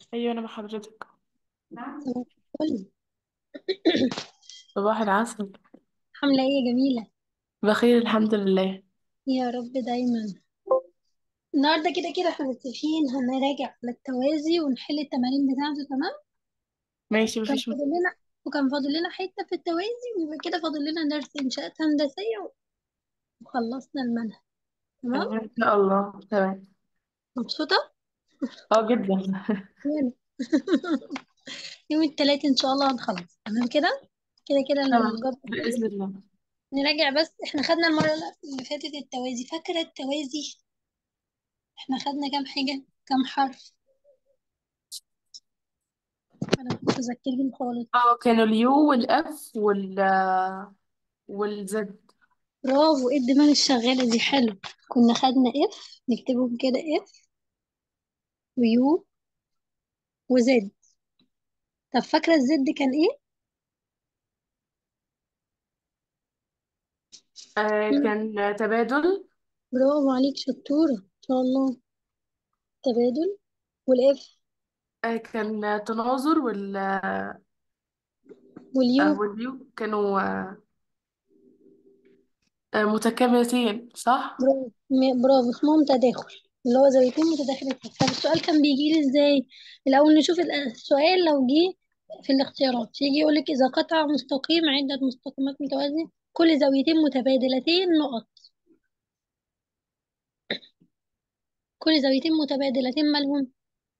ايوه انا مع حضرتك صباح الفل صباح العسل عاملة ايه يا جميلة بخير الحمد لله يا رب دايما النهاردة كده كده احنا متفقين هنراجع على التوازي ونحل التمارين بتاعته تمام ماشي وكان مفيش فاضل مشكلة لنا وكان فاضل لنا حتة في التوازي ويبقى كده فاضل لنا درس إنشاءات هندسية وخلصنا المنهج تمام تمام ان شاء الله تمام مبسوطة؟ اه جدا يلا يوم التلات إن شاء الله هنخلص تمام كده كده كده تمام الجبر بإذن الله نراجع بس احنا خدنا المرة اللي فاتت التوازي فاكرة التوازي احنا خدنا كام حاجة كام حرف انا مش متذكرين خالص اه كانوا اليو والاف وال والزد برافو ايه الدماغ الشغالة دي حلو كنا خدنا اف نكتبهم كده اف ويو وزد طب فاكرة الزد كان ايه؟ آه مم. كان تبادل برافو عليك شطورة ان شاء الله تبادل والاف آه كان تناظر وال واليو آه واليو كانوا آه آه، متكاملتين صح برافو م- برافو اسمهم تداخل اللي هو زاويتين متداخلتين طب السؤال كان بيجي لي ازاي؟ الأول نشوف ال- السؤال لو جه في الاختيارات يجي يقولك إذا قطع مستقيم عدة مستقيمات متوازية كل زاويتين متبادلتين نقط كل زاويتين متبادلتين مالهم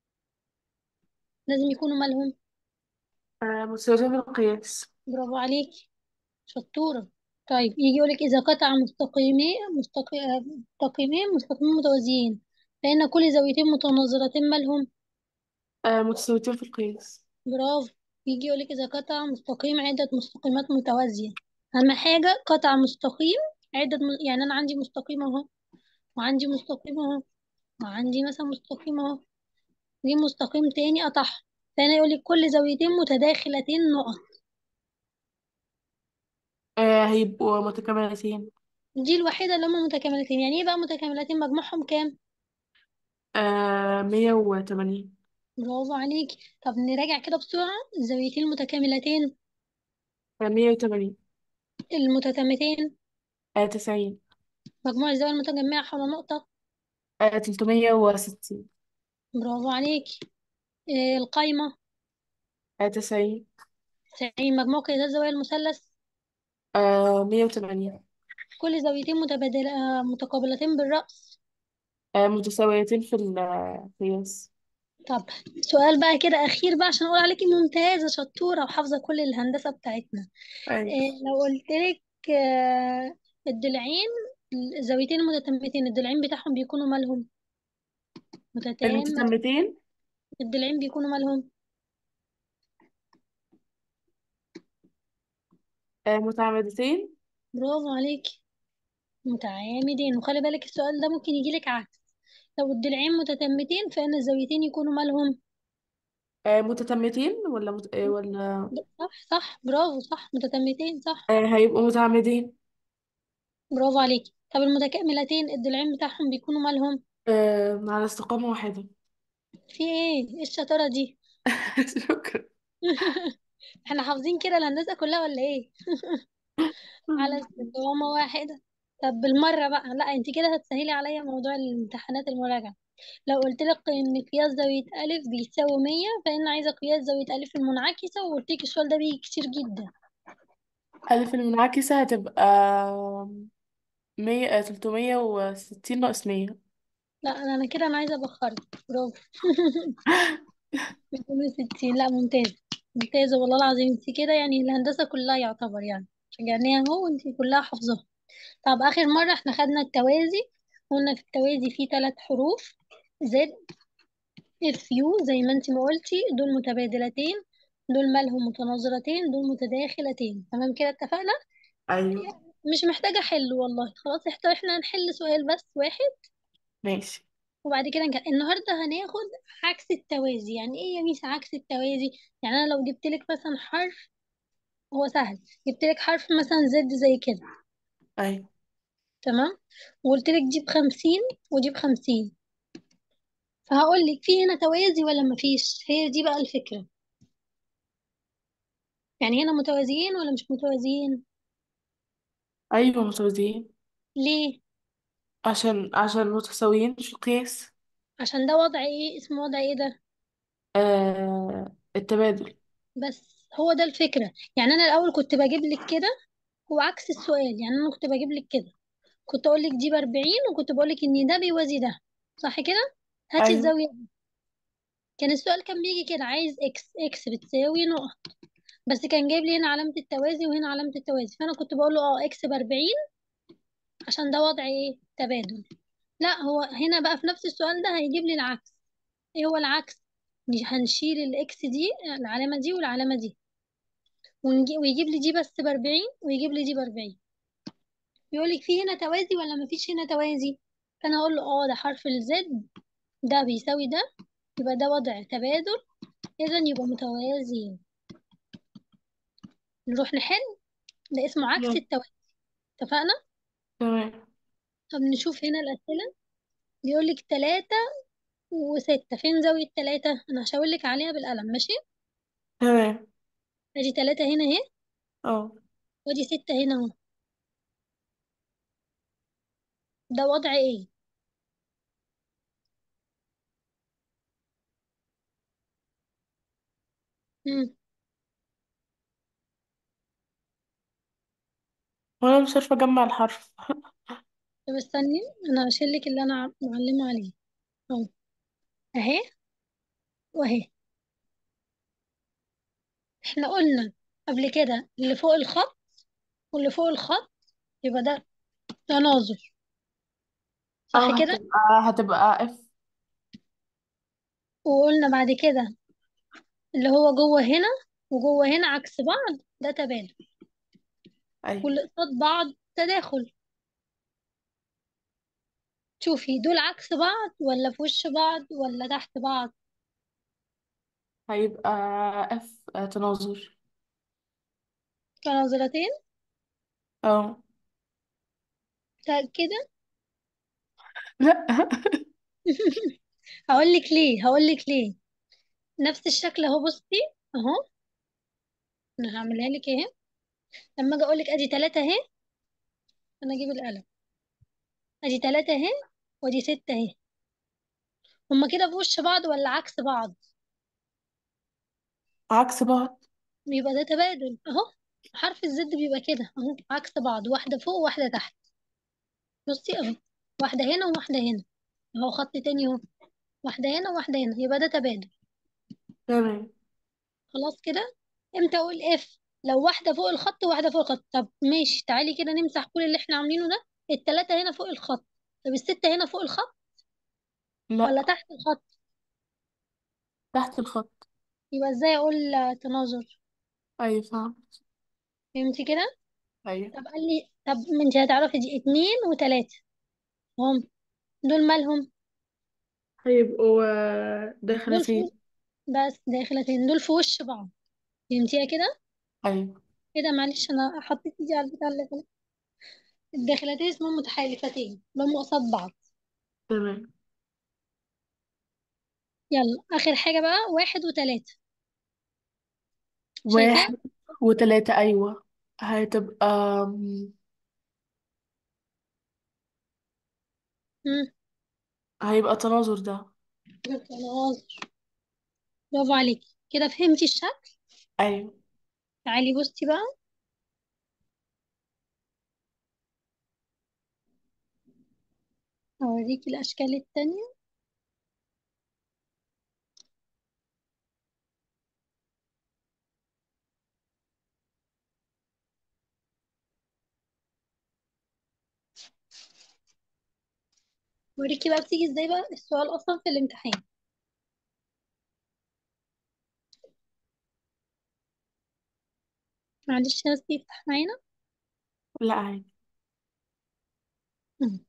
لازم يكونوا مالهم آه متساويين بالقياس برافو عليك شطورة طيب يجي يقولك إذا قطع مستقيمين مستقي- مستقيمين مستقيمين متوازيين فإن كل زاويتين متناظرتين مالهم آه متساويين في القياس برافو يجي يقولك إذا قطع مستقيم عدة مستقيمات متوازية أهم حاجة قطع مستقيم عدة م... يعني أنا عندي مستقيم أهو وعندي مستقيم أهو وعندي مثلا مستقيم أهو دي مستقيم تاني قطعها فهنا يقولك كل زاويتين متداخلتين نقط آه هيبقوا متكاملتين دي الوحيدة اللي هما متكاملتين يعني ايه بقى متكاملتين مجموعهم كام؟ آه مية وتمانين برافو عليك طب نراجع كده بسرعة الزاويتين المتكاملتين آه مية وتمانين المتتامتين آه تسعين مجموع الزاوية المتجمعة حول نقطة آه تلتمية وستين برافو عليك إيه القايمة آه تسعين تسعين مجموع قياسات زوايا المثلث آه مية وتمانين كل زاويتين متبادلة آه، متقابلتين بالرأس آه متساويتين في القياس طب سؤال بقى كده أخير بقى عشان أقول عليكي ممتازة شطورة وحافظة كل الهندسة بتاعتنا أيوة إيه لو قلت لك آه، الضلعين الزاويتين المتتامتين الضلعين بتاعهم بيكونوا مالهم متتامة المتتمتين الضلعين بيكونوا مالهم آه متعامدتين برافو عليك متعامدين وخلي بالك السؤال ده ممكن يجيلك عكس لو الضلعين متتامتين فإن الزاويتين يكونوا مالهم آه متتمتين ولا مت... آه ولا صح صح برافو صح متتامتين صح آه هيبقوا متعامدين برافو عليك طب المتكاملتين الضلعين بتاعهم بيكونوا مالهم آه على استقامة واحدة في ايه ايه الشطارة دي شكرا احنا حافظين كده الهندسة كلها ولا ايه على استقامة واحدة طب بالمرة بقى لا انت كده هتسهلي عليا موضوع الامتحانات المراجعة لو قلت لك ان قياس زاوية ألف بيساوي مية فإن عايزة قياس زاوية ألف المنعكسة وقلت لك السؤال ده بيجي كتير جدا ألف المنعكسة هتبقى مية آه تلتمية وستين ناقص مية لا انا أنا كده انا عايزة ابخرك برافو 260 لا ممتاز ممتازة والله العظيم انت كده يعني الهندسة كلها يعتبر يعني شجعناها اهو وانت كلها حافظاها طب آخر مرة احنا خدنا التوازي قلنا في التوازي فيه ثلاث حروف زد اف يو زي ما انت ما قلتي دول متبادلتين دول مالهم متناظرتين دول متداخلتين تمام كده اتفقنا أيوة مش محتاجة حل والله خلاص احنا احنا هنحل سؤال بس واحد ماشي وبعد كده نك... النهارده هناخد عكس التوازي يعني ايه يا ميس عكس التوازي يعني انا لو جبت لك مثلا حرف هو سهل جبت لك حرف مثلا زد زي كده أيوة تمام وقلت لك دي بخمسين ودي بخمسين فهقول لك في هنا توازي ولا مفيش هي دي بقى الفكرة يعني هنا متوازيين ولا مش متوازيين ايوه متوازيين ليه عشان عشان متساويين في القياس عشان ده وضع ايه اسمه وضع ايه ده آه التبادل بس هو ده الفكرة يعني انا الاول كنت بجيب لك كده هو عكس السؤال يعني انا كنت بجيب لك كده كنت اقول لك دي ب 40 وكنت بقول لك ان ده بيوازي ده صح كده هاتي ايوه الزاوية دي. كان السؤال كان بيجي كده عايز اكس اكس بتساوي نقط بس كان جايب لي هنا علامة التوازي وهنا علامة التوازي فانا كنت بقول له اه اكس ب 40 عشان ده وضع ايه تبادل لا هو هنا بقى في نفس السؤال ده هيجيب لي العكس ايه هو العكس نج- هنشيل الاكس دي العلامة دي والعلامة دي ونجي ويجيب لي دي بس ب 40 ويجيب لي دي ب 40 يقول لك في هنا توازي ولا ما فيش هنا توازي فانا اقول له اه ده حرف الزد ده بيساوي ده يبقى ده وضع تبادل اذا يبقى متوازيين نروح نحل ده اسمه عكس يلا التوازي اتفقنا تمام طب نشوف هنا الأسئلة بيقول لك تلاتة وستة فين زاوية تلاتة أنا هشاور لك عليها بالقلم ماشي تمام ادي تلاتة هنا اهي اه وادي ستة هنا اهو ده وضع ايه مم. وانا مش عارفه اجمع الحرف طب استني انا هشيل لك اللي انا معلمة عليه اهو اهي واهي احنا قلنا قبل كده اللي فوق الخط واللي فوق الخط يبقى ده تناظر صح اه كده هتبقى هتبقى اف وقلنا بعد كده اللي هو جوه هنا وجوه هنا عكس بعض ده تبادل ايوه واللي قصاد بعض تداخل شوفي دول عكس بعض ولا في وش بعض ولا تحت بعض هيبقى اف آه، تناظر كنظرتين اه متأكدة لا هقول لك ليه هقول لك ليه نفس الشكل اهو بصي اهو انا هعملها لك اهي لما اجي اقول لك ادي تلاتة اهي انا اجيب القلم ادي تلاتة اهي وادي ستة اهي هما كده في وش بعض ولا عكس بعض عكس بعض بيبقى ده تبادل اهو حرف الزد بيبقى كده اهو عكس بعض واحدة فوق وواحدة تحت بصي اهو واحدة هنا وواحدة هنا اهو خط تاني اهو واحدة هنا وواحدة هنا يبقى ده تبادل تمام خلاص كده امتى اقول اف لو واحدة فوق الخط وواحدة فوق الخط طب ماشي تعالي كده نمسح كل اللي احنا عاملينه ده التلاتة هنا فوق الخط طب الستة هنا فوق الخط ولا لا تحت الخط تحت الخط يبقى ازاي اقول آه، تناظر ايوه فاهم فهمتي كده ايوه طب قال لي طب ما انت هتعرفي دي اتنين وتلاتة هم دول مالهم هيبقوا آه، دول في وش داخلتين بس داخلتين دول في وش بعض فهمتيها كده ايوه كده معلش انا حطيت ايدي على البتاع اللي غلط الداخلتين اسمهم متحالفتين اللي هم قصاد بعض تمام يلا اخر حاجة بقى واحد وتلاتة شايفاها واحد وتلاتة ايوه هتبقى آم، امم هيبقى تناظر ده خلاص برافو عليكي كده فهمتي الشكل ايوه تعالي بصي بقى اوريكي الاشكال التانية اوريكي بقى بتيجي ازاي بقى السؤال اصلا في الامتحان معلش بس يفتح معانا لا عادي مم.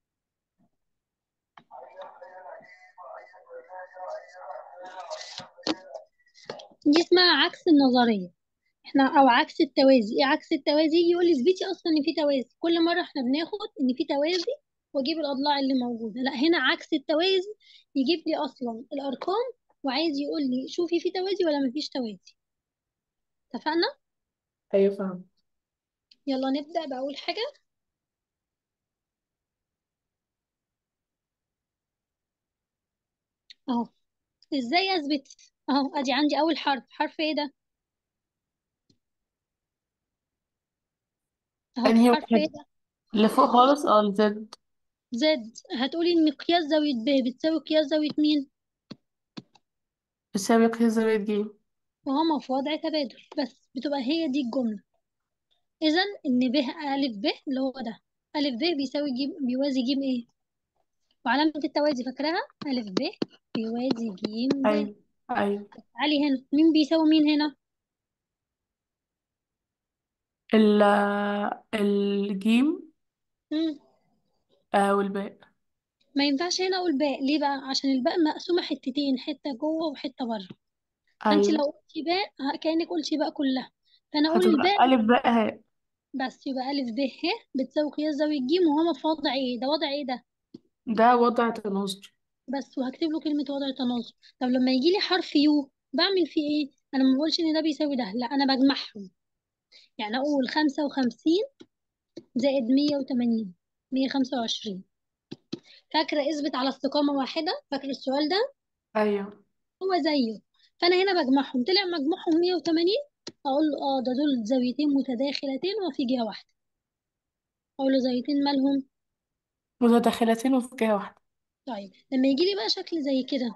دي اسمها عكس النظرية احنا او عكس التوازي ايه عكس التوازي يجي يقول لي اثبتي اصلا ان في توازي كل مرة احنا بناخد ان في توازي واجيب الاضلاع اللي موجوده لا هنا عكس التوازي يجيب لي اصلا الارقام وعايز يقول لي شوفي في توازي ولا مفيش توازي اتفقنا ايوه فاهم يلا نبدا باول حاجه اهو ازاي اثبت اهو ادي عندي اول حرف حرف ايه ده اهو انهي حرف ايه واحد ده اللي فوق خالص اه الزد زد هتقولي ان قياس زاويه ب بتساوي قياس زاويه مين بتساوي قياس زاوية ج وهما في وضع تبادل بس بتبقى هي دي الجمله اذا ان ب الف ب اللي هو ده الف ب بيساوي ج بيوازي ج ايه وعلامه التوازي فاكراها الف ب بيوازي ج د ايوه ايوه تعالي هنا مين بيساوي مين هنا ال الجيم مم. آه والباء ما ينفعش هنا اقول باء ليه بقى عشان الباء مقسومه حتتين حته جوه وحته بره فانت لو ايوه قلتي باء ه- كانك قلتي باء كلها فانا اقول هتبقى الباء ألف باء هاء بس يبقى الف ب ه بتساوي قياس زاويه ج وهما في وضع ايه ده وضع ايه ده ده وضع تناظر بس وهكتب له كلمه وضع تناظر طب لما يجي لي حرف يو بعمل فيه ايه انا ما بقولش ان ده بيساوي ده لا انا بجمعهم يعني اقول 55 زائد 180 125 فاكره اثبت على استقامه واحده فاكره السؤال ده ايوه هو زيه فانا هنا بجمعهم طلع مجموعهم 180 اقول له اه ده دول زاويتين متداخلتين وفي جهه واحده اقول له زاويتين مالهم متداخلتين وفي جهة واحدة طيب لما يجي لي بقى شكل زي كده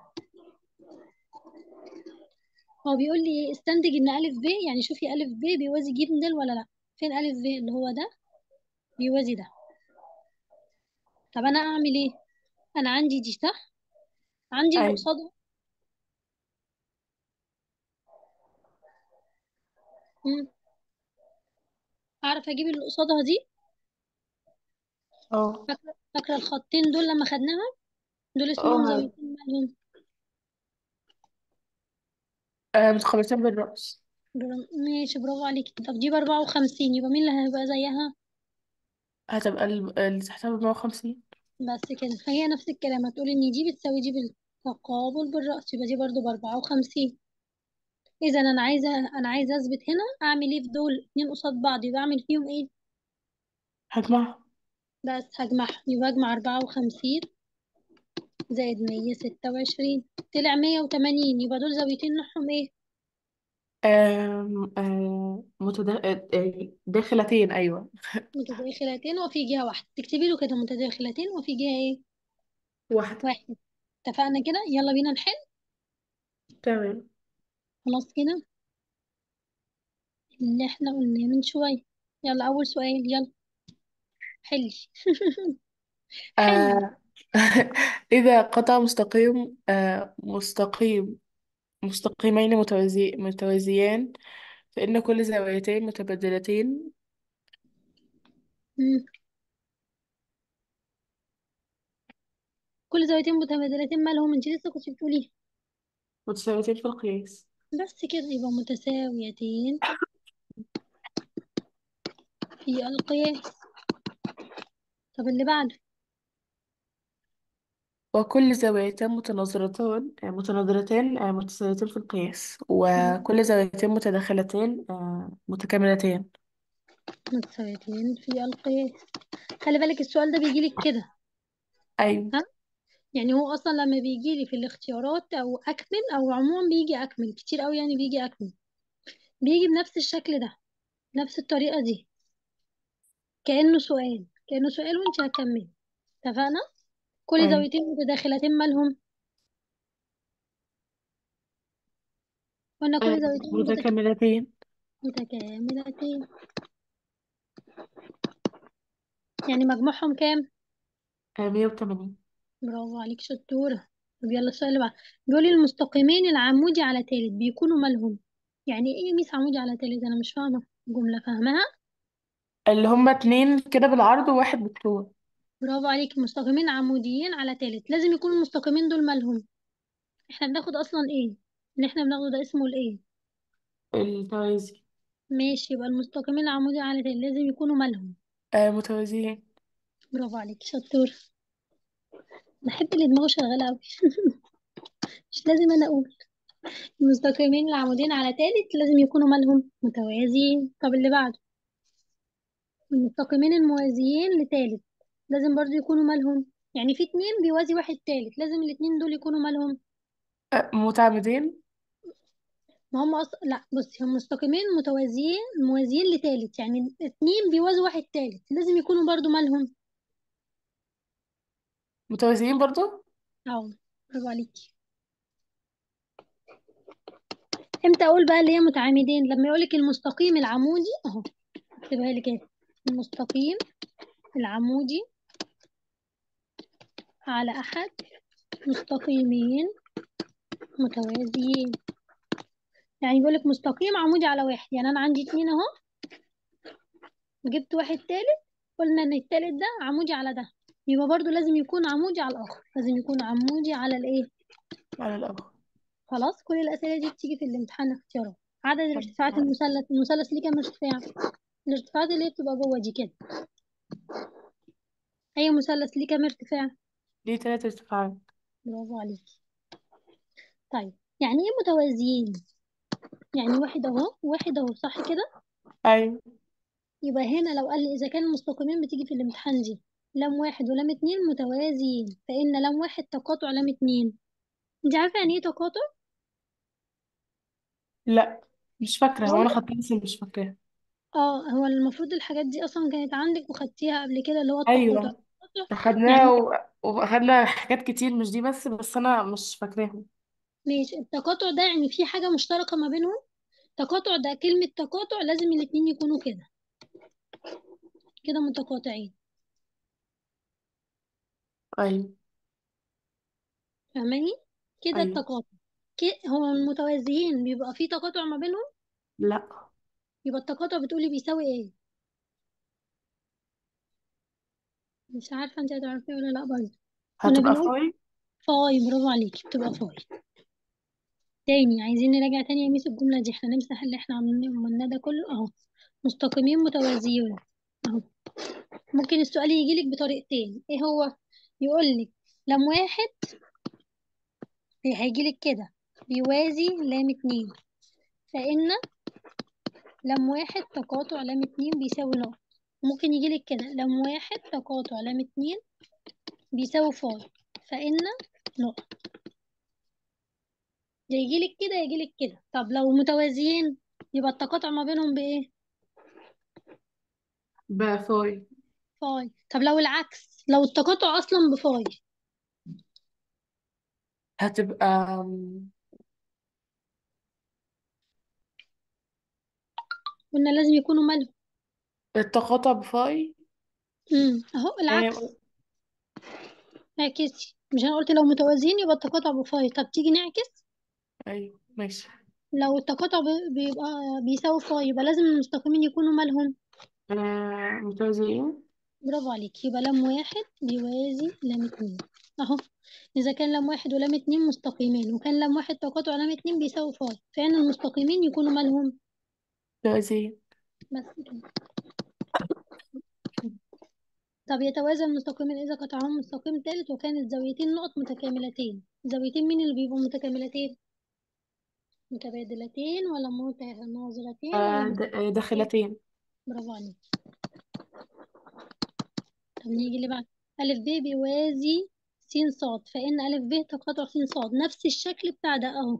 هو بيقول لي ايه استنتج ان الف ب يعني شوفي الف ب بيوازي ج د ولا لا فين الف ب اللي هو ده بيوازي ده طب انا اعمل ايه انا عندي دي صح عندي اللي ايوه قصادها مم. اعرف اجيب اللي قصادها دي اه فاكره فاكره الخطين دول لما خدناهم دول اه اسمهم هاي زاويتين مالهم آه متقابلتين بالرأس برا- ماشي برافو عليكي طب دي بأربعة وخمسين يبقى مين اللي هيبقى زيها هتبقى ال- اللي تحتها بمية وخمسين بس كده فهي نفس الكلام هتقول ان دي بتساوي دي بالتقابل بالرأس يبقى دي برضو بأربعة وخمسين اذا انا عايزة انا عايزة اثبت هنا اعمل ايه في دول اتنين قصاد بعض يبقى اعمل فيهم ايه هجمعها بس هجمعهم يبقى اجمع أربعة وخمسين زائد مية ستة وعشرين طلع مية وتمانين يبقى دول زاويتين نوعهم ايه آم، آه متدا... آه، آه، داخلتين أيوة متداخلتين وفي جهة واحدة تكتبي له كده متداخلتين وفي جهة ايه واحدة واحد اتفقنا كده يلا بينا نحل تمام خلاص كده اللي احنا قلناه من شوية يلا أول سؤال يلا حلي حلي آه إذا قطع مستقيم آه مستقيم مستقيمين متوازي متوازيان فإن كل زاويتين متبادلتين مم. كل زاويتين متبادلتين مالهم انت لسه كنت بتقولي متساويتين في القياس بس كده يبقى متساويتين في القياس طب اللي بعده وكل زاويتين متناظرتان آه، متناظرتان آه، متساويتين في القياس مم. وكل زاويتين متداخلتين آه، متكاملتين متساويتين في القياس خلي بالك السؤال ده بيجيلك كده أيوة ها يعني هو اصلا لما بيجيلي في الاختيارات او اكمل او عموما بيجي اكمل كتير قوي يعني بيجي اكمل بيجي بنفس الشكل ده نفس الطريقة دي كأنه سؤال كأنه سؤال وانت هتكملي اتفقنا كل أيوة زاويتين متداخلتين مالهم قلنا آه، كل زاويتين متك- متكاملتين متكاملتين يعني مجموعهم كام آه، مية وتمانين برافو عليك شطورة طب يلا السؤال اللي بعد بيقول لي المستقيمين العمودي على تالت بيكونوا مالهم يعني ايه يا ميس عمودي على تالت انا مش فاهمة جملة فاهمها اللي هما اتنين كده بالعرض وواحد بالطول برافو عليك مستقيمين عموديين على تالت لازم يكونوا المستقيمين دول مالهم احنا بناخد اصلا ايه اللي احنا بناخده ده اسمه الايه التوازي ماشي يبقى المستقيمين العمودي على تالت لازم يكونوا مالهم آه، متوازيين برافو عليكي شطور بحب اللي دماغه شغالة أوي مش لازم أنا أقول المستقيمين العمودين على تالت لازم يكونوا مالهم متوازيين طب اللي بعده المستقيمين الموازيين لتالت لازم برضو يكونوا مالهم يعني في اتنين بيوازي واحد تالت لازم الاتنين دول يكونوا مالهم أه متعامدين ما هم أصلا لا بصي هم مستقيمين متوازيين موازيين لتالت يعني اتنين بيوازوا واحد تالت لازم يكونوا برضو مالهم متوازيين برضو اه برافو عليكي امتى اقول بقى اللي هي متعامدين لما يقولك المستقيم العمودي اهو اكتبها لي كده المستقيم العمودي على احد مستقيمين متوازيين يعني بيقولك مستقيم عمودي على واحد يعني انا عندي اتنين اهو وجبت واحد تالت قلنا ان التالت ده عمودي على ده يبقى برضو لازم يكون عمودي على الاخر لازم يكون عمودي على الايه على الأول خلاص كل الاسئله دي بتيجي في الامتحان اختيارات عدد الارتفاعات المثلث المثلث ليه كام ارتفاع الارتفاعات اللي هي بتبقى جوه دي كده اي مثلث ليه كام ارتفاع ليه تلات ارتفاعات برافو عليكي طيب يعني ايه متوازيين يعني واحد اهو واحد اهو صح كده أيوة يبقى هنا لو قال لي اذا كان المستقيمين بتيجي في الامتحان دي لام واحد ولام اتنين متوازيين فان لام واحد تقاطع لام اتنين انت عارفه يعني ايه تقاطع لا مش فاكرة هو اقول أنا خدتها بس مش فاكراها اه هو المفروض الحاجات دي اصلا كانت عندك وخدتيها قبل كده اللي هو التقاطع أيوة التقاطع أخدناها يعني و... وأخدنا حاجات كتير مش دي بس بس أنا مش فاكراهم ماشي التقاطع ده يعني في حاجة مشتركة ما بينهم تقاطع ده كلمة تقاطع لازم الاتنين يكونوا كده كده متقاطعين أيوة فاهماني كده أيوة التقاطع كده هو المتوازيين بيبقى في تقاطع ما بينهم لا يبقى التقاطع بتقولي بيساوي ايه مش عارفة انت هتعرفي ولا لا برضه كنا هتبقى بنقول فاي فاي برافو عليكي بتبقى فاي تاني عايزين نراجع تاني يا ميس الجملة دي احنا نمسح اللي احنا عملناه عملناه ده كله اهو مستقيمين متوازيون اهو ممكن السؤال يجيلك بطريقتين ايه هو يقولك لم واحد هيجيلك كده بيوازي لام اتنين فإن لم واحد تقاطع لام اتنين بيساوي نقط ممكن يجيلك كده لم واحد تقاطع لام اتنين بيساوي فاي فإن نقط يا يجيلك كده يا يجيلك كده طب لو متوازيين يبقى التقاطع ما بينهم بإيه؟ بفاي فاي طب لو العكس لو التقاطع أصلا بفاي هتبقى أم، قلنا لازم يكونوا مالهم التقاطع بفاي امم اهو يعني العكس اعكسي مش انا قلت لو متوازيين يبقى التقاطع بفاي طب تيجي نعكس أيوة ماشي لو التقاطع ب- بيبقى بيساوي فاي يبقى لازم المستقيمين يكونوا مالهم آه متوازيين برافو عليك يبقى لام واحد بيوازي لام اتنين اهو اذا كان لام واحد ولام اتنين مستقيمين وكان لام واحد تقاطع لام اتنين بيساوي فاي فان المستقيمين يكونوا مالهم متوازيين بس كده طب يتوازى المستقيمين اذا قطعهم مستقيم تالت وكانت زاويتين نقط متكاملتين زاويتين مين اللي بيبقوا متكاملتين متبادلتين ولا متناظرتين ولا آه د- آه، متكاملتين داخلتين برافو عليك طب نيجي اللي بعد ألف ب بيوازي س صاد فإن ألف ب تقاطع س صاد نفس الشكل بتاع ده أهو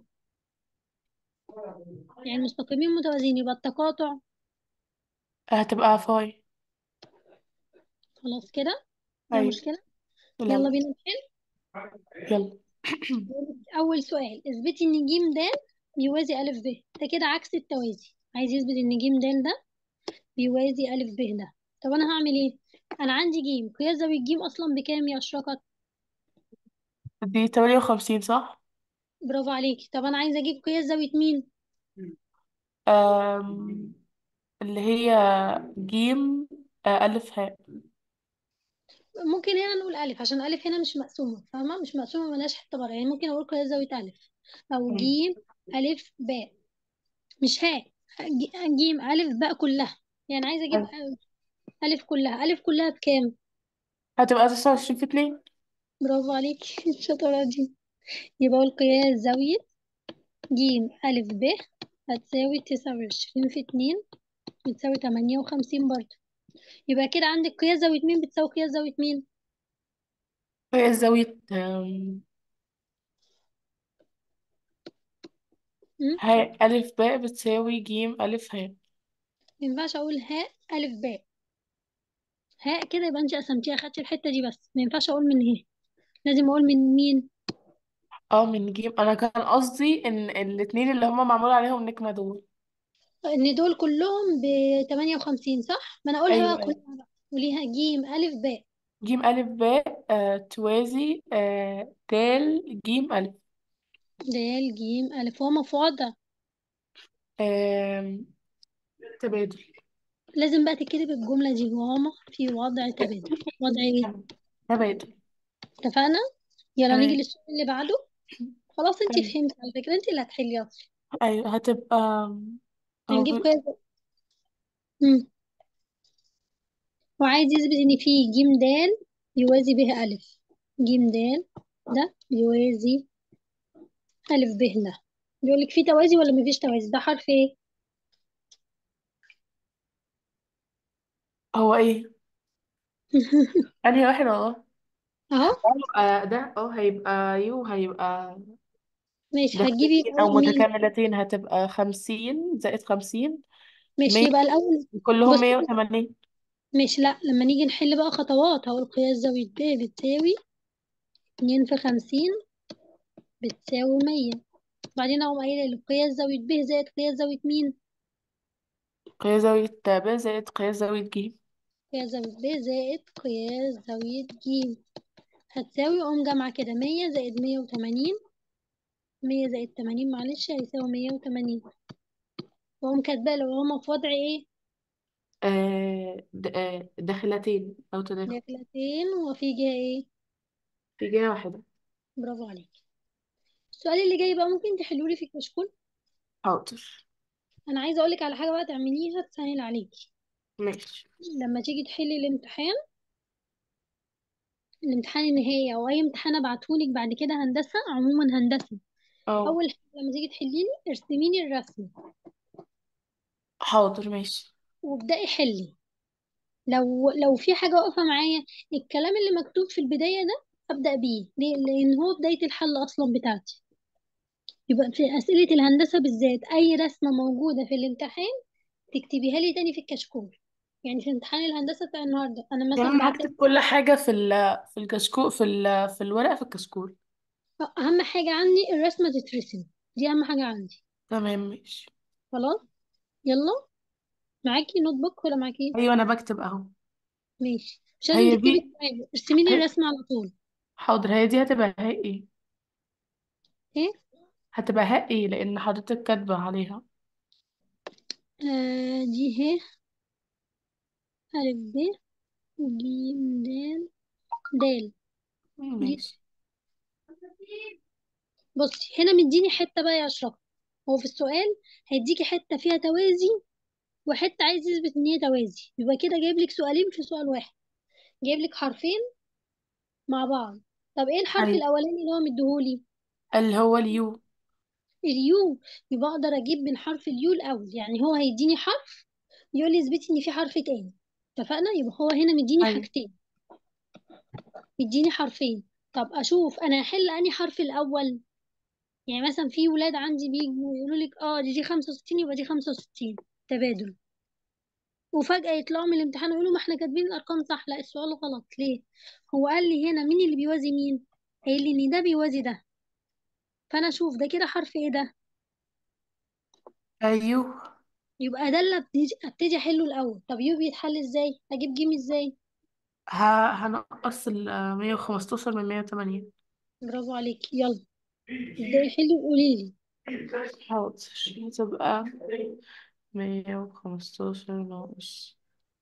يعني المستقيمين متوازيين يبقى التقاطع هتبقى فاي خلاص كده فيها أيوة مشكلة يلا لا بينا نحل يلا أول سؤال اثبتي إن ج د بيوازي ألف ب ده كده عكس التوازي عايز يثبت إن ج د ده بيوازي ألف ب ده طب أنا هعمل إيه؟ أنا عندي ج قياس زاوية ج أصلا بكام يا أشرقت؟ دي تمانية وخمسين صح؟ برافو عليكي طب أنا عايزة أجيب قياس زاوية مين؟ أم... اللي هي جيم آه، ألف هاء ممكن هنا نقول ألف عشان ألف هنا مش مقسومة فاهمة مش مقسومة ملهاش حتة بره يعني ممكن أقول قياس زاوية ألف أو مم. جيم ألف باء مش هاء ج- جيم ألف باء كلها يعني عايزة أجيب أيوة. ألف كلها ألف كلها بكام؟ هتبقى تسعة وعشرين في اتنين برافو عليكي الشطارة دي يبقى القياس زاوية ج ألف ب هتساوي تسعة وعشرين في اتنين بتساوي تمانية وخمسين برضه يبقى كده عندك قياس زاوية مين بتساوي قياس زاوية مين؟ هي زاوية آم، م? ه ألف باء بتساوي جيم ألف ه مينفعش أقول هاء ألف باء هاء كده يبقى انت قسمتيها خدتي الحتة دي بس مينفعش أقول من هي لازم أقول من مين؟ اه من جيم أنا كان قصدي إن الاتنين اللي هما معمول عليهم نجمة دول إن دول كلهم بتمانية وخمسين صح؟ ما أنا أقولها أيوة بقى أيوة كلها بقى قوليها جيم ألف باء جيم ألف باء آه توازي آه دال جيم ألف دال جيم ألف هما في وضع آم، تبادل لازم بقى تكتب الجملة دي وهما في وضع تبادل وضع ايه؟ تبادل اتفقنا؟ يلا نيجي تمام للسؤال اللي بعده خلاص انتي تمام. فهمت على فكرة انتي اللي هتحلي اصلا أيوة هتبقى أو هنجيب ب... كويس مم. وعايز يثبت ان في ج د يوازي به ألف ج د ده يوازي ألف ب ده بيقول لك في توازي ولا مفيش توازي ده حرف ايه؟ هو إيه أنهي واحد والله اهو هيبقى ده اه هيبقى يو هيبقى ماشي هتجيبي دخلتين أو الأول مين؟ متكاملتين هتبقى خمسين زائد خمسين ماشي مية يبقى الأول كلهم بصي مية وتمانين ماشي لا لما نيجي نحل بقى خطوات هقول قياس زاوية ب بتساوي اتنين في خمسين بتساوي مية بعدين أقوم قايلة له قياس زاوية ب زائد قياس زاوية مين؟ قياس زاوية ب زائد قياس زاوية ج قياس زاوية ب زائد قياس زاوية ج هتساوي أقوم جامعة كده مية زائد مية وتمانين مية زائد تمانين معلش هيساوي مية وتمانين وأقوم كاتبة لو هما في وضع ايه آه د- آه داخلتين أو تداخل داخلتين وفي جهة ايه في جهة واحدة برافو عليك السؤال اللي جاي بقى ممكن تحلولي في الكشكول حاضر أنا عايزة أقولك على حاجة بقى تعمليها تسهل عليكي ماشي لما تيجي تحلي الامتحان الامتحان النهائي أو أي امتحان أبعتهولك بعد كده هندسة عموما هندسة اه أول حاجة لما تيجي تحليلي ارسميلي الرسمة حاضر ماشي وابدأي حلي لو لو في حاجة واقفة معايا الكلام اللي مكتوب في البداية ده أبدأ بيه ليه؟ لأن هو بداية الحل أصلا بتاعتي يبقى في أسئلة الهندسة بالذات أي رسمة موجودة في الامتحان تكتبيها لي تاني في الكشكول يعني في امتحان الهندسة بتاع النهاردة أنا مثلا تمام بعت لك هكتب كل حاجة في ال في الكشكول في ال في الورقة في الكشكول أهم حاجة عندي الرسمة تترسم دي أهم حاجة عندي تمام ماشي خلاص يلا معاكي نوت بوك ولا معاكي أيوة أنا بكتب أهو ماشي مش لازم هي تكتبي دي السؤال ارسمي لي هي- الرسمة على طول حاضر هي دي هتبقى هاء ايه ايه هتبقى هاء ايه لأن حضرتك كاتبة عليها آه دي ه ألف ب ج د د دي ماشي بصي هنا مديني حتة بقى يا أشرف هو في السؤال هيديكي حتة فيها توازي وحتة عايز يثبت إن هي توازي يبقى كده جايب لك سؤالين في سؤال واحد جايب لك حرفين مع بعض طب ايه الحرف أيوة الأولاني اللي هو مديهولي اللي هو اليو اليو يبقى أقدر أجيب من حرف اليو الأول يعني هو هيديني حرف يقول لي اثبتي إن في حرف تاني اتفقنا يبقى هو هنا مديني أيوة حاجتين مديني حرفين طب أشوف أنا هحل أنهي حرف الأول يعني مثلا في ولاد عندي بيجوا يقولوا لك اه دي دي 65 يبقى دي 65 تبادل وفجأة يطلعوا من الامتحان يقولوا ما احنا كاتبين الأرقام صح لا السؤال غلط ليه هو قال لي هنا مين اللي بيوازي مين قال لي ان ده بيوازي ده فانا اشوف ده كده حرف ايه ده أيوه يبقى ده اللي ابتدي ابتدي احله الاول طب يو بيتحل ازاي اجيب جيم ازاي ه... هنقص ال 115 من 180 برافو عليك يلا ابدأي حلي وقولي لي حاضر هتبقى 115 ناقص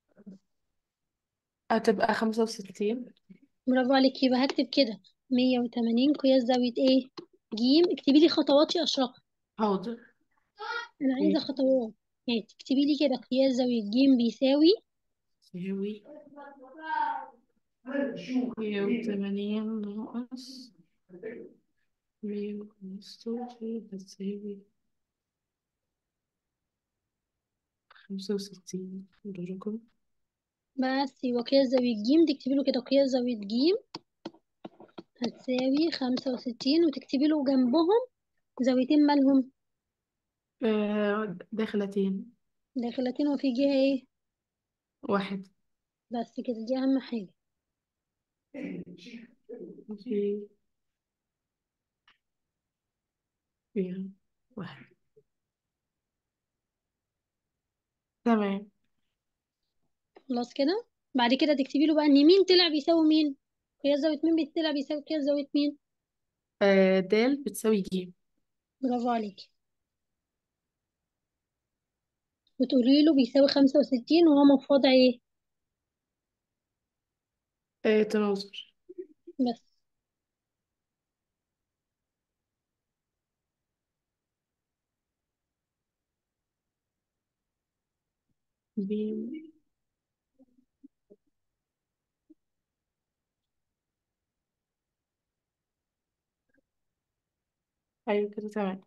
هتبقى 65 برافو عليك يبقى هكتب كده 180 قياس زاوية ايه جيم اكتبي لي خطوات يا اشرف حاضر انا عايزة خطوات يعني تكتبي لي كده قياس زاوية جيم بيساوي يساوي مية وتمانين ناقص مية وخمستاشر هتساوي خمسة وستين ده رقم بس يبقى قياس زاوية ج تكتبي له كده قياس زاوية ج هتساوي خمسة وستين وتكتبي له جنبهم زاويتين مالهم آه داخلتين داخلتين وفي جهة ايه واحد بس كده دي أهم حاجة في فيها واحد تمام خلاص كده بعد كده تكتبي له بقى ان مين طلع بيساوي مين قياس زاوية مين بيطلع بيساوي قياس زاوية مين آه دال بتساوي ج برافو عليكي وتقولي له بيساوي خمسة وستين وهو في وضع ايه آه تناظر بس ب أيوة كده تمام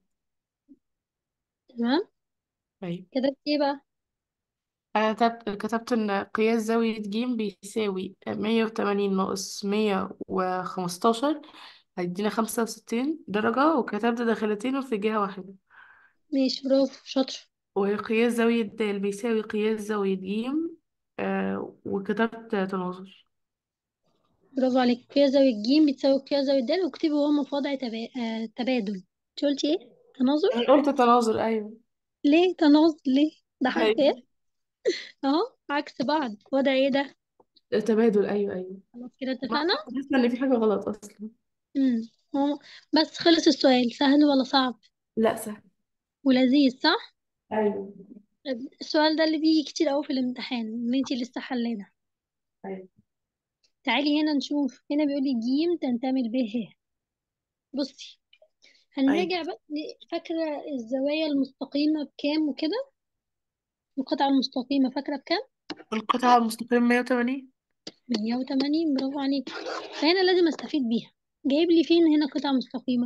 تمام أيوة كده ايه بقى أنا كتبت كتبت إن قياس زاوية ج بيساوي مية وتمانين ناقص مية وخمستاشر هيدينا خمسة وستين درجة وكتبت داخلتين وفي جهة واحدة ماشي برافو شاطر وقياس زاوية د بيساوي قياس زاوية ج آه وكتبت تناظر برافو عليك قياس زاوية ج بتساوي قياس زاوية د واكتبي وهما في وضع تبا... آه... تبادل انت قلتي ايه أنا تناظر قلت تناظر أيوة ليه تناظر ليه ده حاجة ايه أيوة اهو عكس بعض وضع ايه ده تبادل أيوة أيوة خلاص كده ما اتفقنا حاسة إن في حاجة غلط أصلا امم هو بس خلص السؤال سهل ولا صعب لا سهل ولذيذ صح أيوة طب السؤال ده اللي بيجي كتير قوي في الامتحان اللي انتي لسه حلينه أيوة تعالي هنا نشوف هنا بيقول لي ج تنتمي ب ه بصي أيوة هنراجع بقى فاكرة الزوايا المستقيمة بكام وكده القطعة المستقيمة فاكرة بكام القطعة المستقيمة 180 مية وتمانين برافو عليك فهنا لازم استفيد بيها جايب لي فين هنا قطعة مستقيمة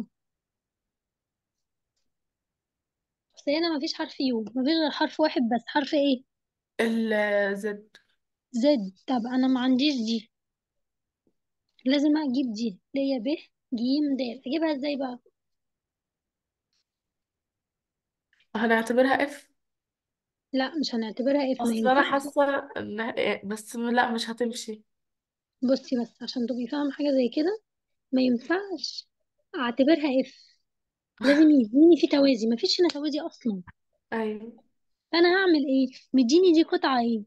بس هنا مفيش حرف يو مفيش غير حرف واحد بس حرف ايه الزد زد طب انا ما عنديش دي لازم اجيب دي اللي هي ب ج د اجيبها ازاي بقى هنعتبرها اف لا مش هنعتبرها اف ما اصل انا ينفعش حاسة ان بس لا مش هتمشي بصي بس عشان تبقي فاهم حاجة زي كده ما ينفعش اعتبرها اف لازم يديني في توازي مفيش هنا توازي اصلا ايوه فانا هعمل ايه مديني دي قطعة ايه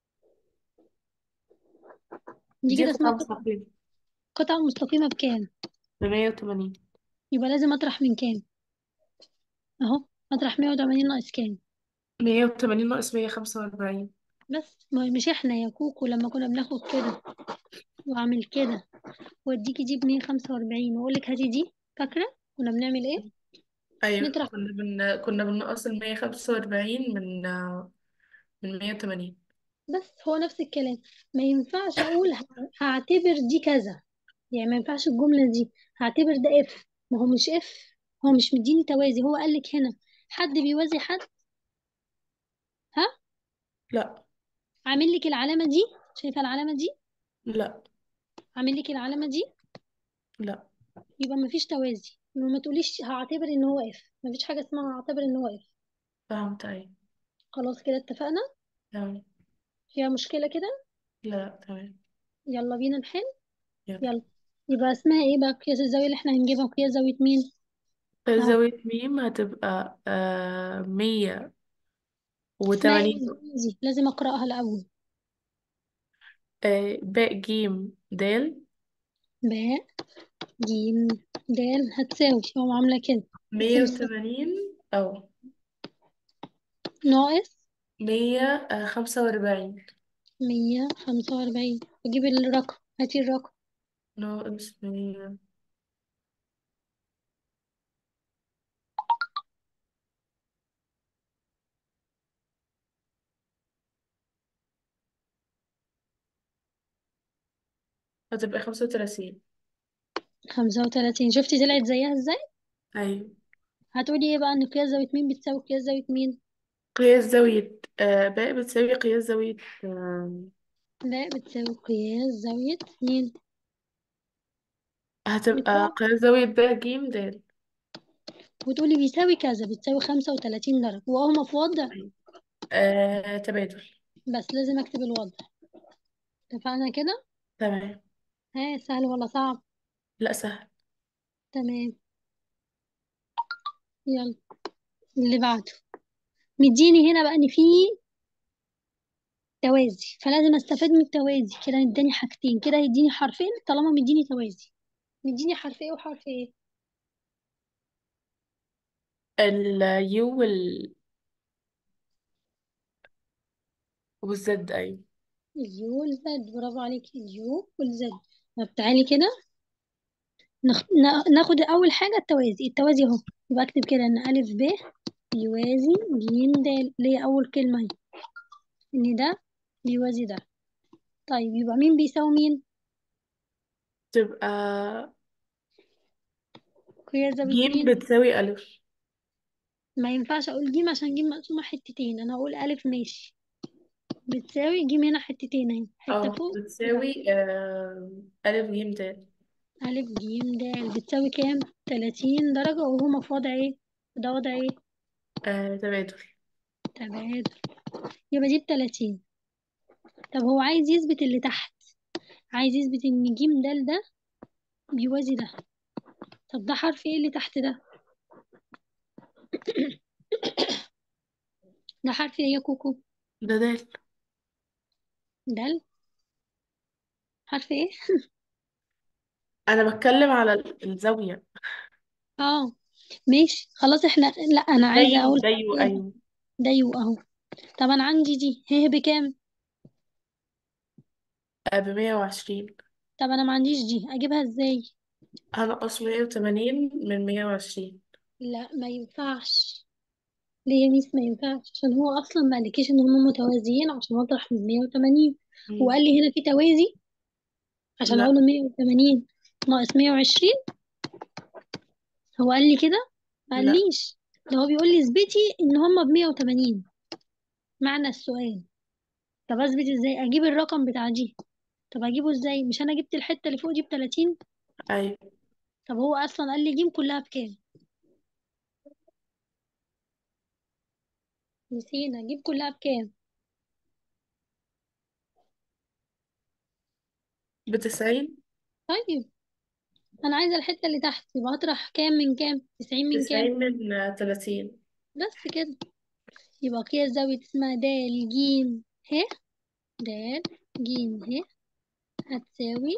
دي دي كده اسمها قطعة قطعة مستقيمة قطعة مستقيمة بكام ب 180 يبقى لازم اطرح من كام اهو اطرح 180 ناقص كام 180 ناقص 145 بس ما مش احنا يا كوكو لما كنا بناخد كده واعمل كده واديكي دي ب 145 واقول لك هاتي دي فاكرة كنا بنعمل ايه ايوه نطرح كنا بن... كنا بنقص ال 145 من من 180 بس هو نفس الكلام ما ينفعش اقول ه- هعتبر دي كذا يعني ما ينفعش الجملة دي هعتبر ده اف ما هو مش اف هو مش مديني توازي هو قال لك هنا حد بيوازي حد ها لا عامل لك العلامة دي شايفة العلامة دي لا عامل لك العلامة دي لا يبقى ما فيش توازي يبقى ما تقوليش هعتبر ان هو اف ما فيش حاجة اسمها هعتبر ان هو اف فهمت ايوه خلاص كده اتفقنا تمام فيها مشكلة كده لا لا تمام يلا بينا نحل يلا يلا يبقى اسمها ايه بقى قياس الزاوية اللي احنا هنجيبها قياس زاوية مين اهو زاوية ميم هتبقى آه مية اسمها ايه وتمانين بالانجليزي لازم اقراها الاول آه باء جيم دال باء جيم دال هتساوي هو عاملة كده بس مية مش وتمانين أو ناقص مية آه خمسة وأربعين مية خمسة وأربعين أجيب الرقم هاتي الرقم ناقص مية هتبقى خمسة وتلاتين خمسة وتلاتين شفتي طلعت زيها ازاي أيوة هتقولي ايه بقى ان قياس زاوية مين بتساوي قياس زاوية مين قياس زاوية آه باء بتساوي قياس زاوية آه لا بتساوي قياس زاوية مين هتبقى بتساوي قياس زاوية باء جيم د وتقولي بيساوي كذا بتساوي خمسة وتلاتين درجة وهما في وضع أيوة. آه تبادل بس لازم اكتب الوضع اتفقنا كده تمام ها سهل ولا صعب لا سهل تمام يلا اللي بعده مديني هنا بقى ان في توازي فلازم استفاد من التوازي كده اداني حاجتين كده يديني حرفين طالما مديني توازي مديني حرف ايه وحرف ايه اليو وال والزد أيوة اليو والزد برافو عليكي اليو والزد طب تعالي كده نخ... نا- ناخد اول حاجه التوازي التوازي اهو يبقى اكتب كده ان الف ب يوازي ج د اللي هي اول كلمه اهي ان ده بيوازي ده طيب يبقى مين بيساوي مين تبقى قياس زاويه جيم مين بتساوي ألف ما ينفعش اقول جيم عشان جيم مقسومه حتتين انا هقول الف ماشي بتساوي جيم هنا حتتين اهي حته اه فوق حته تحت بتساوي آه ألف جيم د الف ج د بتساوي كام 30 درجه وهما في وضع ايه ده وضع ايه آه تبادل تبادل يبقى دي ب 30 طب هو عايز يثبت اللي تحت عايز يثبت ان ج د ده بيوازي ده طب ده حرف ايه اللي تحت ده ده حرف ايه يا كوكو ده د دال حرف ايه أنا بتكلم على ال- الزاوية اه ماشي خلاص احنا لا انا ده عايزه يو اقول ده حرف يو ايه ده أيوة ده يو اهو طب انا عندي دي هي بكام آه بمية وعشرين طب انا ما عنديش دي اجيبها ازاي هنقص مية وتمانين من مية وعشرين لا ما ينفعش ليه يا ميس ما ينفعش عشان هو اصلا ما قالكيش ان هما متوازيين عشان اطرح من 180 هو مم. قال لي هنا في توازي عشان اقول لا له 180 ناقص 120 هو قال لي كده ما لا قاليش ده هو بيقول لي اثبتي ان هما ب 180 معنى السؤال طب اثبت ازاي اجيب الرقم بتاع دي طب اجيبه ازاي مش انا جبت الحته اللي فوق دي ب 30 أيوة طب هو اصلا قال لي جيم كلها بكام نسينا جيب كلها بكام بتسعين طيب انا عايزه الحته اللي تحت يبقى هطرح كام من كام 90 من كام تسعين من آه، تلاتين بس كده يبقى قياس زاويه اسمها د ج ه د ج ه هتساوي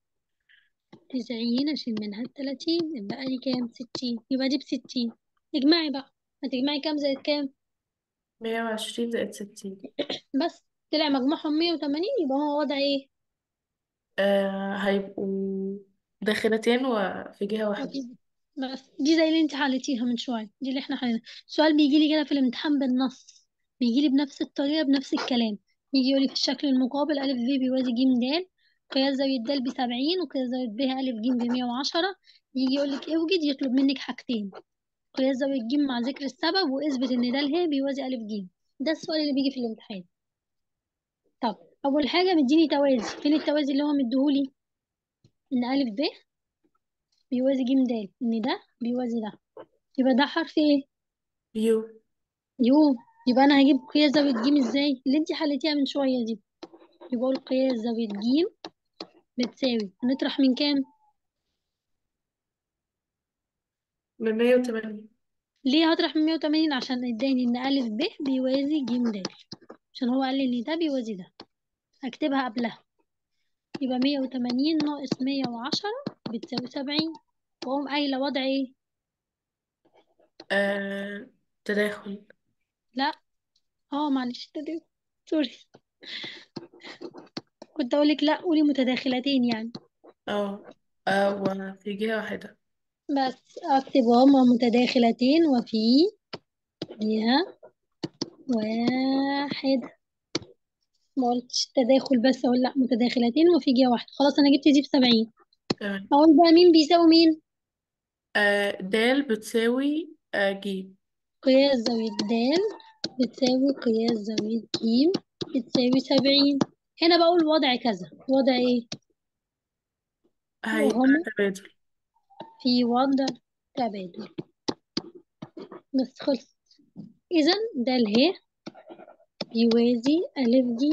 تسعين أشيل منها التلاتين يبقى لي كام ستين يبقى دي بستين اجمعي بقى هتجمعي كام زائد كام مية وعشرين زائد ستين بس طلع مجموعهم مية وتمانين يبقى هو وضع ايه آه هيبقوا داخلتين وفي جهة واحدة أكيد بس دي زي اللي انت حليتيها من شوية دي اللي احنا حليناها السؤال بيجي لي كده في الامتحان بالنص بيجي لي بنفس الطريقة بنفس الكلام يجي يقول لي في الشكل المقابل ألف ب بيوازي ج د قياس زاوية د بسبعين وقياس زاوية ب ألف ج بمية وعشرة يجي يقول لك اوجد يطلب منك حاجتين قياس زاوية ج مع ذكر السبب واثبت ان ده ه بيوازي ألف ج ده السؤال اللي بيجي في الامتحان طب أول حاجة مديني توازي فين التوازي اللي هو مديهولي إن ألف ب بيوازي ج د إن ده بيوازي ده يبقى ده حرف ايه يو يو يبقى انا هجيب قياس زاوية ج ازاي اللي انت حليتيها من شوية دي يبقى اقول قياس زاوية ج بتساوي هنطرح من كام من مية وتمانين ليه هطرح من 180 عشان اداني ان ألف ب بيوازي ج د عشان هو قال لي ان ده بيوازي ده هكتبها قبلها يبقى 180 ناقص 110 بتساوي 70 واقوم قايلة وضع ايه آه تداخل لا اه معلش تدري سوري كنت اقولك لا قولي متداخلتين يعني اه آه وفي جهة واحدة بس اكتب هما متداخلتين وفي جهة واحدة ما قلتش تداخل بس اقول لا متداخلتين وفي جهة واحدة خلاص انا جبت دي بسبعين تمام اقول بقى مين بيساوي مين آه د بتساوي آه ج قياس زاوية د بتساوي قياس زاوية ج بتساوي سبعين هنا بقول وضع كذا وضع ايه هيبقى وهما تبادل في وضع تبادل بس خلص اذا ده اله بيوازي الف ج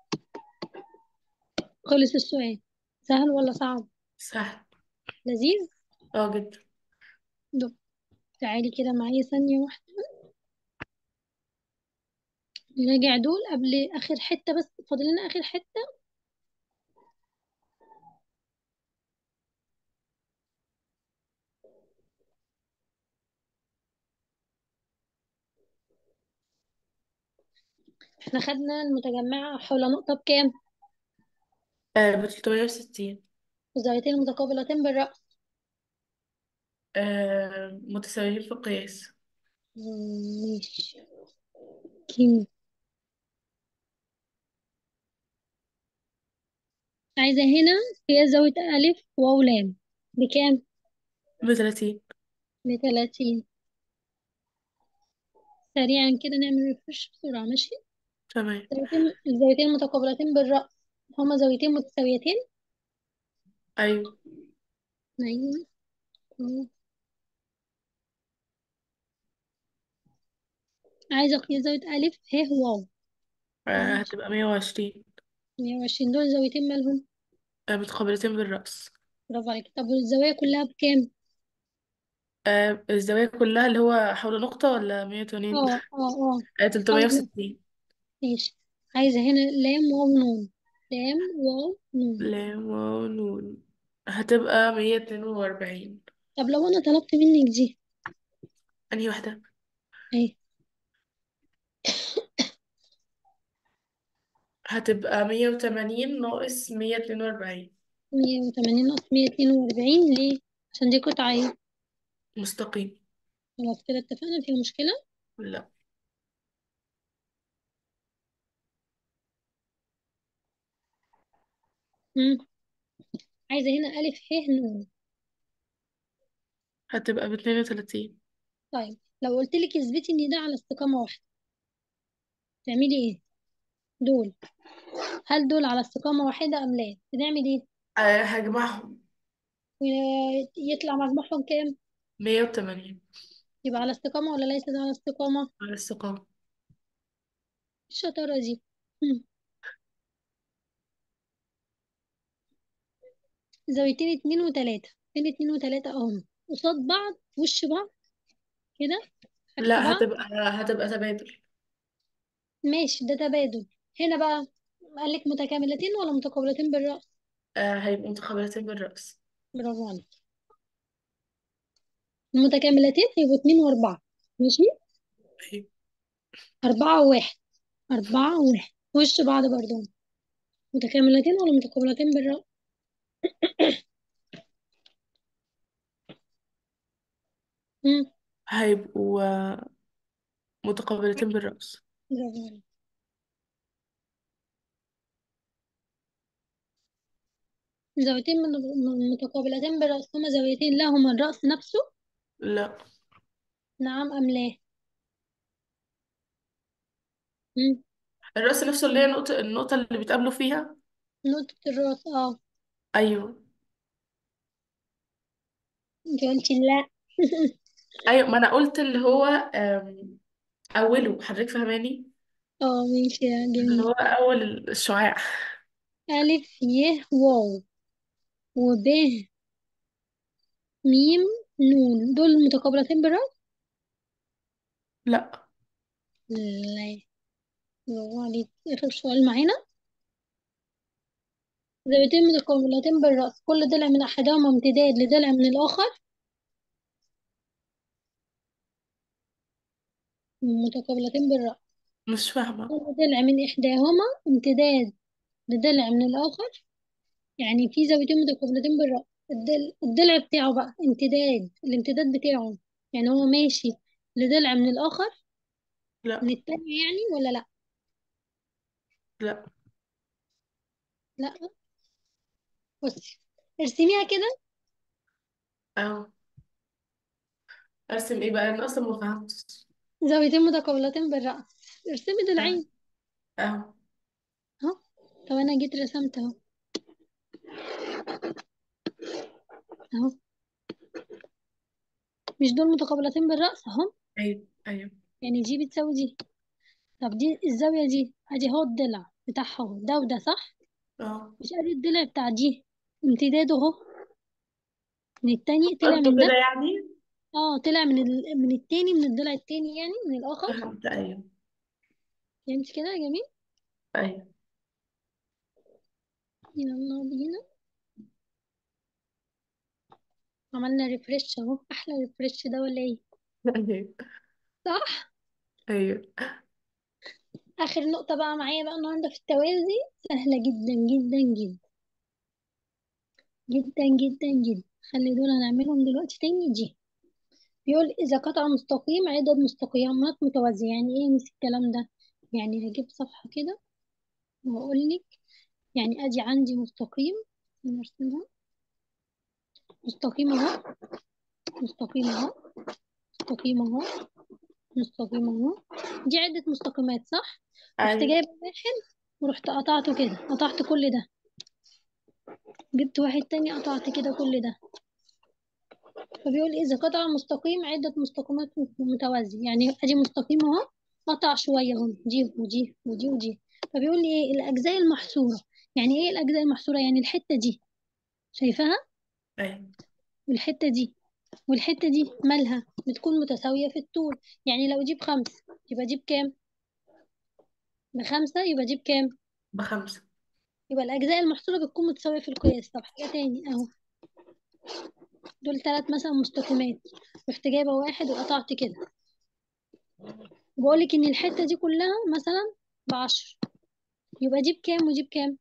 خلص السؤال سهل ولا صعب سهل لذيذ اه جدا طب تعالي كده معايا ثانية واحدة نراجع دول قبل آخر حتة بس فاضل لنا آخر حتة احنا خدنا المتجمعة حول نقطة بكام آه ب 360 والزاويتين المتقابلتين بالرأس آه متساويين في القياس مم، ماشي كيم عايزة هنا قياس زاوية ألف واو لام بكام ب 30 بتلاتين سريعا كده نعمل ريفرش بسرعة ماشي تمام زاويتين الزاويتين المتقابلتين بالرأس هما زاويتين متساويتين أيوه أيوة أهو. عايزة قياس زاوية ألف ه واو آه ماشي هتبقى 120 مية وعشرين دول زاويتين مالهم آه متقابلتين بالرأس برافو عليك طب والزاوية كلها بكام؟ آه الزوايا كلها اللي هو حول نقطة ولا 180 اه اه اه آه حاضر 360 ماشي عايزة هنا لام واو نون لام واو نون لام واو نون هتبقى 142 طب لو أنا طلبت منك دي أنهي واحدة اهي هتبقى 180 ناقص 142 مية وتمانين ناقص مية اتنين وأربعين ليه؟ عشان دي قطعة ايه؟ مستقيم خلاص كده اتفقنا فيها مشكلة لا مم. عايزة هنا ألف ه نون هتبقى ب 32 طيب لو قلت لك اثبتي ان ده على استقامة واحدة تعملي ايه؟ دول هل دول على استقامة واحدة أم لا؟ بنعمل ايه؟ آه هجمعهم ويطلع مجموعهم كام؟ 180 يبقى على استقامة ولا ليست على استقامة؟ على استقامة الشطارة دي مم. زاويتين اتنين وتلاتة فين اتنين وتلاتة اهم قصاد بعض وش بعض كده عكس لا بعض هتبقى هتبقى تبادل ماشي ده تبادل هنا بقى قال لك متكاملتين ولا متقابلتين بالرأس آه هيبقوا متقابلتين بالرأس برافو عليك المتكاملتين هيبقوا اتنين واربعة ماشي أيوة. أربعة وواحد أربعة وواحد وش بعض برضو متكاملتين ولا متقابلتين بالرأس مم. هيبقوا آه، متقابلتين بالرأس برافو عليك زاويتين من من- متقابلتين بالرأس هما زاويتين لهما الرأس نفسه لا نعم أم لا مم. الرأس نفسه اللي هي النقطة النقطة اللي بيتقابلوا فيها نقطة الرأس اه أيوه انت قلتي لا أيوه ما أنا قلت اللي هو آم، أوله حضرتك فاهماني اه ماشي يا اللي جميل هو أول الشعاع ألف ي واو وب ميم نون دول متقابلتين بالرأس لا لا برافو عليك آخر سؤال معانا زاويتين متقابلتين بالرأس كل ضلع من أحدهما امتداد لضلع من الآخر متقابلتين بالرأس مش فاهمة كل ضلع من إحداهما امتداد لضلع من الآخر يعني في زاويتين متقابلتين بالرأس الضلع, الضلع بتاعه بقى امتداد الامتداد بتاعه يعني هو ماشي لضلع من الآخر لا من التانية يعني ولا لأ لا لا بصي ارسميها كده اهو ارسم ايه بقى انا اصلا ما فهمتش زاويتين متقابلتين بالرأس ارسمي اه ضلعين اهو اهو طب انا جيت رسمت اهو اهو مش دول متقابلتين بالرأس اهو ايوه ايوه يعني دي بتساوي دي طب دي الزاوية دي ادي اهو الضلع بتاعها اهو ده وده صح اه مش ادي الضلع بتاع دي امتداده اهو من التاني طلع قصده من كده ده يعني اه طلع من ال... من التاني من الضلع التاني يعني من الآخر فهمت ايوه فهمت كده يا جميل ايوه يلا بينا عملنا ريفرش اهو احلى ريفرش ده ولا ايه ايوه صح ايوه اخر نقطة بقى معايا بقى النهاردة في التوازي سهلة جدا جدا جدا جدا جدا جدا خلي دول هنعملهم دلوقتي تاني دي بيقول إذا قطع مستقيم عدد مستقيمات متوازية يعني إيه مش الكلام ده يعني هجيب صفحة كده وأقول لك يعني أدي عندي مستقيم نرسمها مستقيم أهو مستقيم أهو مستقيم أهو مستقيم أهو دي عدة مستقيمات صح رحت ايوه جايبة واحد ورحت قطعته كده قطعت كل ده جبت واحد تاني قطعت كده كل ده فبيقول إذا قطع مستقيم عدة مستقيمات متوازية يعني أدي مستقيم أهو قطع شوية أهو دي ودي ودي ودي فبيقول لي إيه الأجزاء المحصورة يعني إيه الأجزاء المحصورة يعني الحتة دي شايفاها ايوه والحتة دي والحتة دي مالها بتكون متساوية في الطول يعني لو دي بخمسة يبقى دي بكام بخمسة يبقى دي بكام بخمسة يبقى الأجزاء المحصورة بتكون متساوية في القياس طب حاجة تاني أهو دول تلات مثلا مستقيمات رحت جايبة واحد وقطعت كده بقولك إن الحتة دي كلها مثلا بعشر يبقى دي بكام ودي بكام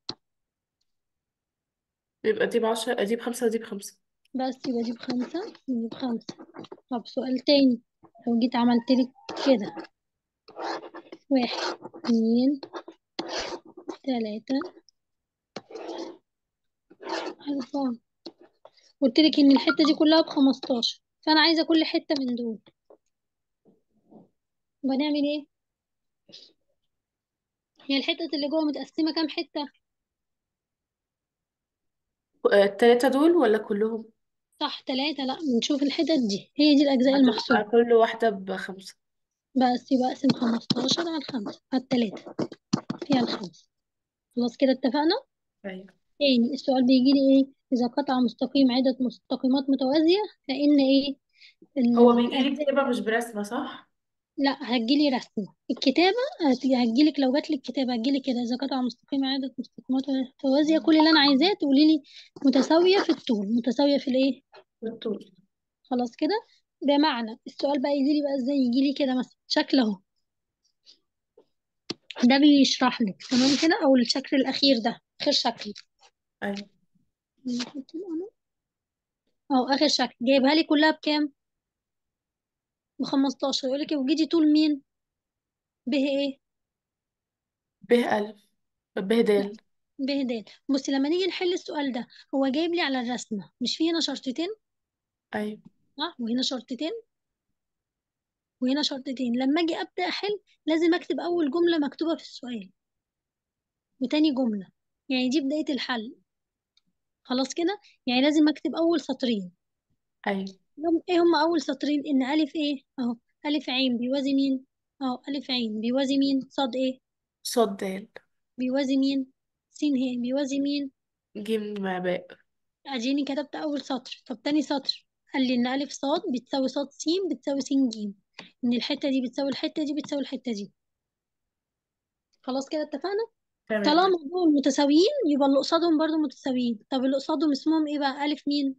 يبقى دي بعشرة دي بخمسة ودي بخمسة بس يبقى دي بخمسة ودي بخمسة طب سؤال تاني لو جيت عملت لك كده واحد اتنين تلاتة أربعة قلت لك إن الحتة دي كلها بخمستاشر فأنا عايزة كل حتة من دول يبقى نعمل إيه؟ هي الحتة اللي جوه متقسمة كام حتة؟ آه، التلاتة دول ولا كلهم صح تلاتة لأ بنشوف الحتت دي هي دي الأجزاء المحصورة هتبقى كل واحدة بخمسة بس يبقى أقسم خمستاشر على الخمسة على التلاتة فيها الخمسة خلاص كده اتفقنا؟ ايوه تاني السؤال بيجي لي ايه اذا قطع مستقيم عدة مستقيمات متوازية فان ايه هو بيجيلي الاجزاء كتابة مش برسمة صح لا هتجيلي رسمة الكتابة هت- هتجيلك لو جاتلك كتابة هتجيلك كده اذا قطع مستقيم عدة مستقيمات متوازية كل اللي انا عايزاه تقولي لي متساوية في الطول متساوية في الايه بالطول خلاص كده بمعنى السؤال بقى يجيلي بقى ازاي يجيلي كده مثلا شكل اهو ده بيشرح لك تمام كده او الشكل الاخير ده اخر شكل ايوه نحط القلم. اهو اخر شكل جايبها لي كلها بكام ب 15 يقول لك وجيتي طول مين به ايه ب ألف ب لا د به د بصي لما نيجي نحل السؤال ده هو جايب لي على الرسمه مش في هنا شرطتين ايوه صح وهنا شرطتين وهنا شرطتين لما اجي ابدا احل لازم اكتب اول جمله مكتوبه في السؤال وتاني جمله يعني دي بدايه الحل خلاص كده يعني لازم اكتب اول سطرين ايوه هم- ايه هم اول سطرين ان الف ايه اهو الف عين بيوازي مين اهو الف عين بيوازي مين صاد ايه صاد د بيوازي مين سين ه بيوازي مين ج مع باء اديني كتبت اول سطر طب تاني سطر قال لي ان الف صاد بتساوي صاد س بتساوي س ج ان الحته دي بتساوي الحته دي بتساوي الحته دي خلاص كده اتفقنا تمام طالما دول متساويين يبقى اللي قصادهم برضو متساويين طب اللي قصادهم اسمهم ايه بقى الف مين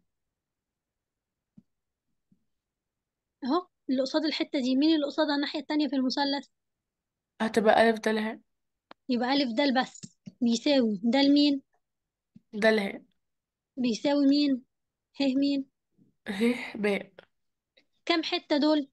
اهو اللي قصاد الحته دي مين اللي قصادها الناحيه التانية في المثلث هتبقى ألف د ه يبقى الف ده بس بيساوي ده لمين د ه بيساوي مين ه مين ه باء كام حته دول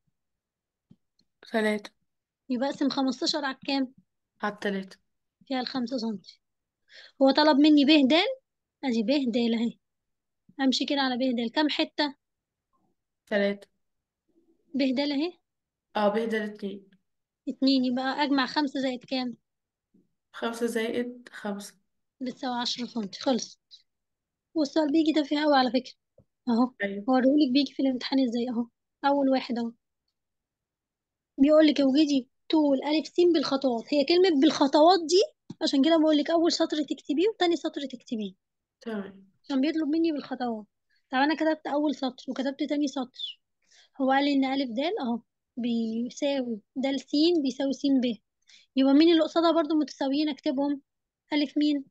ثلاثة يبقى اقسم 15 على كام على التلاتة فيها الخمسة سنتي هو طلب مني ب د ادي ب د اهي امشي كده على ب د كام حتة تلاتة ب د اهي اه بهدل اتنين اتنين يبقى اجمع خمسة زائد كام خمسة زائد خمسة بتساوي عشرة سنتي خلص والسؤال بيجي ده فيه قوي على فكرة اهو أيوة هوريهولك بيجي في الامتحان ازاي اهو اول واحد اهو بيقولك اوجدي طول الف س بالخطوات هي كلمة بالخطوات دي عشان كده بقولك اول سطر تكتبيه وتاني سطر تكتبيه تمام عشان بيطلب مني بالخطوات طب انا كتبت اول سطر وكتبت تاني سطر هو قال لي ان الف د اهو بيساوي د س بيساوي س ب يبقى مين اللي قصادها برضو متساويين اكتبهم الف مين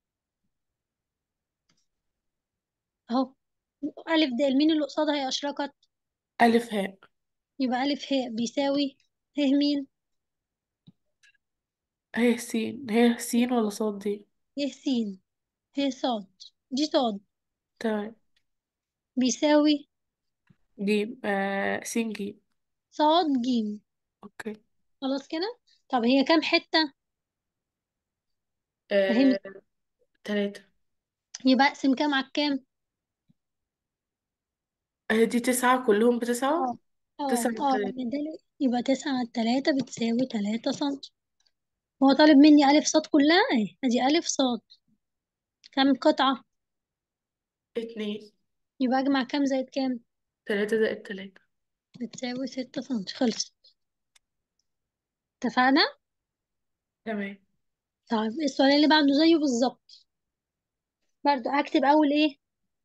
اهو الف د مين اللي قصادها هي اشرقت ألف هاء يبقى الف ه بيساوي ه مين هي سين هي سين ولا صاد دي ه س ه صاد دي صاد تمام بيساوي جيم آه سين جيم صاد جيم اوكي خلاص كده طب هي كام حتة فهمت آه تلاتة يبقى اقسم كام على كام هي دي تسعة كلهم بتسعة اه اه تسعة على اه تلاتة لأن ده يبقى تسعة على تلاتة بتساوي تلاتة سنتي هو طالب مني ألف صاد كلها اهي ادي ألف صاد كام قطعة اتنين يبقى أجمع كام زائد كام تلاتة زائد تلاتة بتساوي ستة سنتي خلصت اتفقنا تمام طيب السؤال اللي بعده زيه بالظبط برضو هكتب أول ايه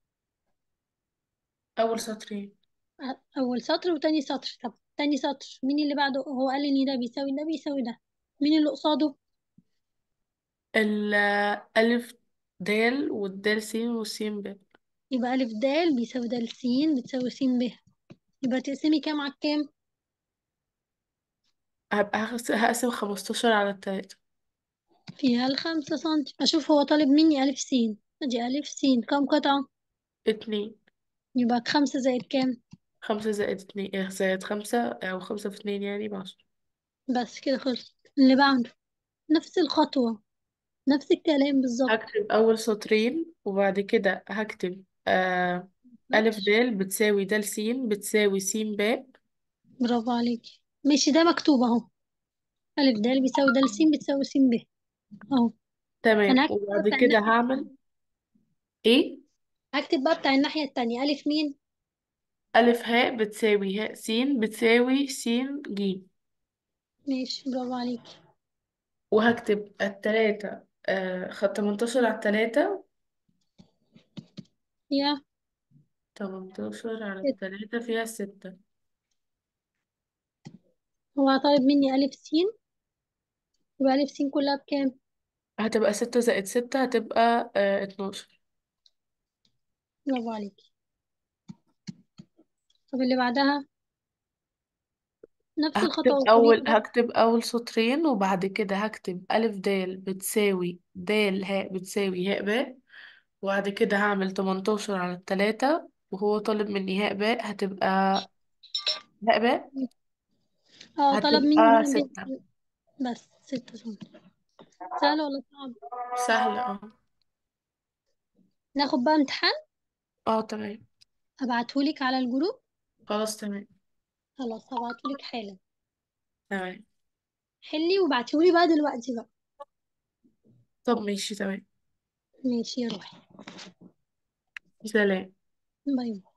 أول سطرين أ- أول سطر وتاني سطر طب تاني سطر مين اللي بعده هو قال لي ان ده بيساوي ده بيساوي ده مين اللي قصاده الألف دال والدال سين والسين ب يبقى ألف د بيساوي د س بتساوي س ب يبقى تقسمي كام على كام هبقى هقس- هقسم خمستاشر على التلاتة فيها الخمسة سنتي أشوف هو طالب مني ألف س أدي ألف س كام قطعة اتنين يبقى خمسة زائد كام خمسة زائد اتنين إيه، زائد خمسة أو خمسة في اتنين يعني بعشرة بس كده خلص اللي بعده نفس الخطوة نفس الكلام بالظبط هكتب أول سطرين وبعد كده هكتب آه ألف سطر دال بتساوي دال سين بتساوي سين باء برافو عليكي ماشي ده مكتوب اهو ألف د بيساوي د س بتساوي س ب اهو تمام أنا هكتب بقى وبعد بتاع كده الناحية هعمل التانية ايه هكتب بقى بتاع الناحية التانية ألف مين ألف هاء بتساوي هاء سين بتساوي سين جيم ماشي برافو عليكي وهكتب التلاتة آه خط 18 على التلاتة يا 18 على ست. التلاتة فيها ستة هو طالب مني ألف س يبقى ألف س كلها بكام هتبقى ستة زائد ستة هتبقى آه 12 برافو عليكي طب اللي بعدها نفس هكتب الخطوات أول قوليلي بقى هكتب أول سطرين وبعد كده هكتب ألف دال بتساوي دال هاء بتساوي هاء باء وبعد كده هعمل 18 على التلاتة وهو طالب مني هاء باء هتبقى هاء باء اه طلب مني هتبقى هنا ستة ب- بس ستة سنتي سهل ولا صعب سهلة اه ناخد بقى امتحان اه تمام ابعتهولك على الجروب خلاص تمام خلاص هبعتهولك حالا تمام حلي وبعتهولي بقى دلوقتي بقى طب ماشي تمام ماشي يا روحي سلام باي باي